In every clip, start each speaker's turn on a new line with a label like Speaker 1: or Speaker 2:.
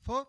Speaker 1: four.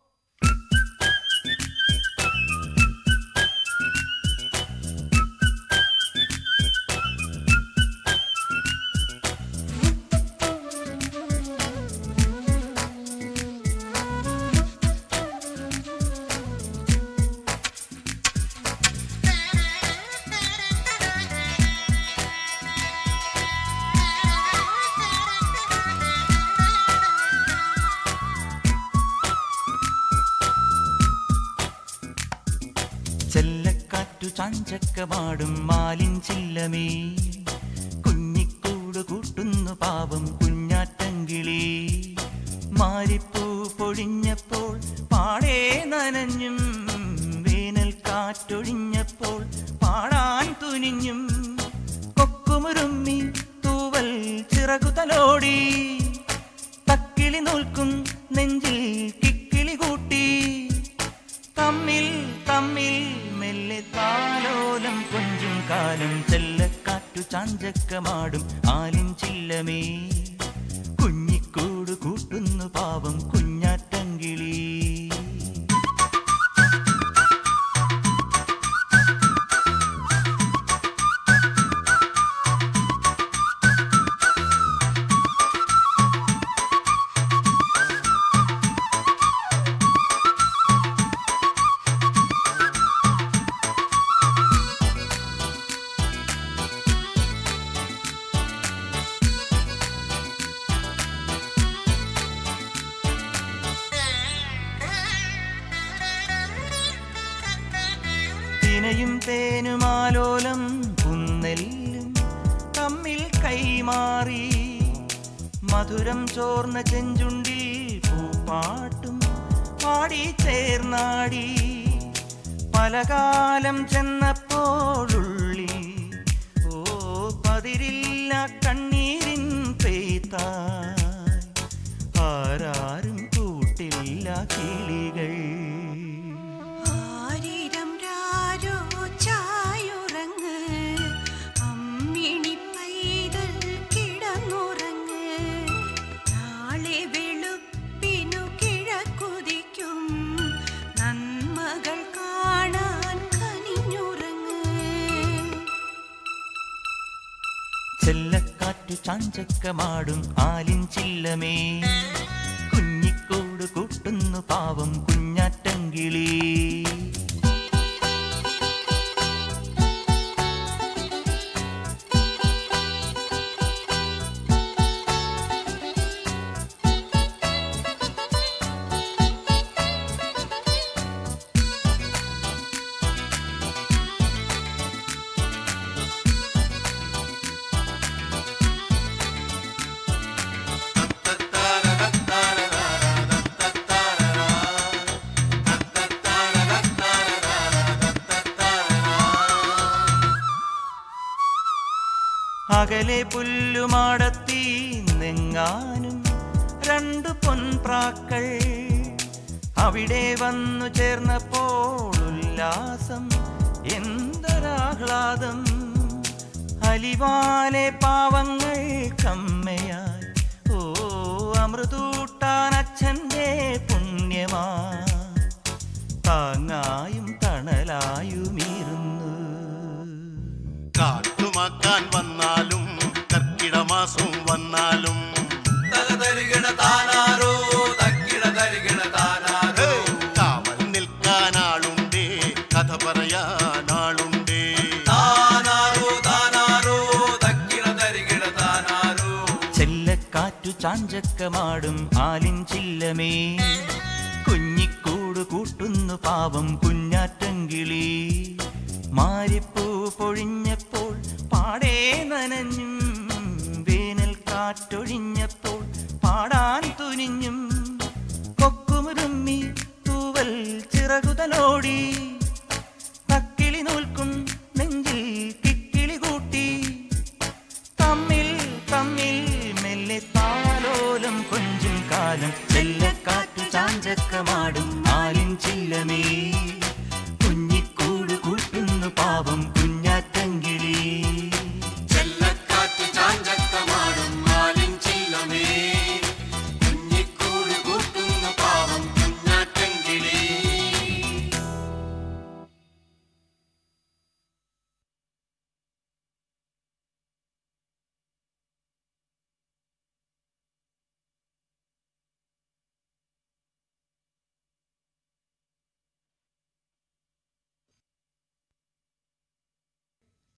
Speaker 2: ചെല്ലക്കാറ്റു ചാഞ്ചക്കമാടും മാലിൻ ചില്ലമേ കുഞ്ഞിക്കൂട് കൂട്ടുന്നു പാവം കുഞ്ഞാറ്റങ്കിളി മാരിപ്പൂ പൊഴിഞ്ഞപ്പോൾ പാടേ നനഞ്ഞും വേനൽ കാറ്റൊഴിഞ്ഞപ്പോൾ പാടാൻ തുനിഞ്ഞും കൊക്കുമുരുമ്മി തൂവൽ ചിറകുതലോടി തക്കിളി നോൽക്കും നെഞ്ചിൽ കിക്കിളി കൂട്ടി തമ്മിൽ തമ്മിൽ മെല്ലെ താലോലം കൊഞ്ചും കാലം ചെല്ലക്കാറ്റു ചാഞ്ചക്കമാടും ആലിൻ ചില്ലമേ കുഞ്ഞിക്കൂട് കൂട്ടുന്നു പാവം കുഞ്ഞാറ്റങ്കിളി തിനയും തേനുമാലോലം കുന്നെല്ലും തമ്മിൽ കൈമാറി മധുരം ചോർന്ന ചെഞ്ചുണ്ടിൽ പൂപ്പാട്ടും പാടി ചേർന്നാടി പലകാലം ചെന്നപ്പോഴുള്ളിൽ ഓ പതിരില്ല കണ്ണീരിൻ പെയ്ത്തായി ആരാരും കൂട്ടില്ല കിളികൾ
Speaker 3: ആരിരം രാരോ ചായുറങ്ങ് അമ്മിണി പൈതൽ കിടന്നുറങ്ങ് നാളെ വെളുപ്പിനു കിഴക്കുതിക്കും നന്മകൾ കാണാൻ കനിഞ്ഞുറങ്ങ്
Speaker 2: ചെല്ലക്കാറ്റു ചാഞ്ചക്കമാടും ആലിൻ ചില്ലമേ കുഞ്ഞിക്കോട് കൂട്ടുന്നു പാവം കുഞ്ഞാറ്റങ്കിളി അകലെ പുല്ലുമാടത്തി നെങ്ങാനും രണ്ടു പൊൻപ്രാക്കൾ അവിടെ വന്നു ചേർന്നപ്പോൾ ഉല്ലാസം എന്തൊരാഹ്ലാദം അലിവാലെ പാവങ്ങൾ കമ്മയായി ഓ അമൃതൂട്ടാൻ അച്ഛൻ്റെ പുണ്യമാ താങ്ങായും തണലായുമിരുന്നു
Speaker 4: കാട്ടുമാക്കാൻ വന്നാലും കർക്കിടമാസം വന്നാലും
Speaker 5: തലതരികിട താനാരോ തക്കിട തരികിട താനാരോ
Speaker 4: കാവൽ നിൽക്കാനാളുണ്ടേ കഥ പറയാനാളുണ്ടേ
Speaker 5: താനാരോ താനാരോ തക്കിട തരികിട താനാരോ
Speaker 2: ചെല്ലക്കാറ്റു ചാഞ്ചക്കമാടും ആലിൻ ചില്ലമേ കുഞ്ഞിക്കൂട് കൂട്ടുന്നു പാവം കുഞ്ഞാറ്റങ്കിളി മാരിപ്പൂ പൊഴിഞ്ഞപ്പോൾ പാടേ നനഞ്ഞും വേനൽ കാറ്റൊഴിഞ്ഞപ്പോൾ പാടാൻ തുനിഞ്ഞും കൊക്കുമുരുമ്മി തൂവൽ ചിറകുതലോടി തക്കിളി നോൽക്കും നെഞ്ചിൽ കിക്കിളി കൂട്ടി തമ്മിൽ തമ്മിൽ മെല്ലെ താലോലം കൊഞ്ചും കാലം ചെല്ലക്കാറ്റു ചാഞ്ചക്കമാടും ആലിൻ ചില്ലമേ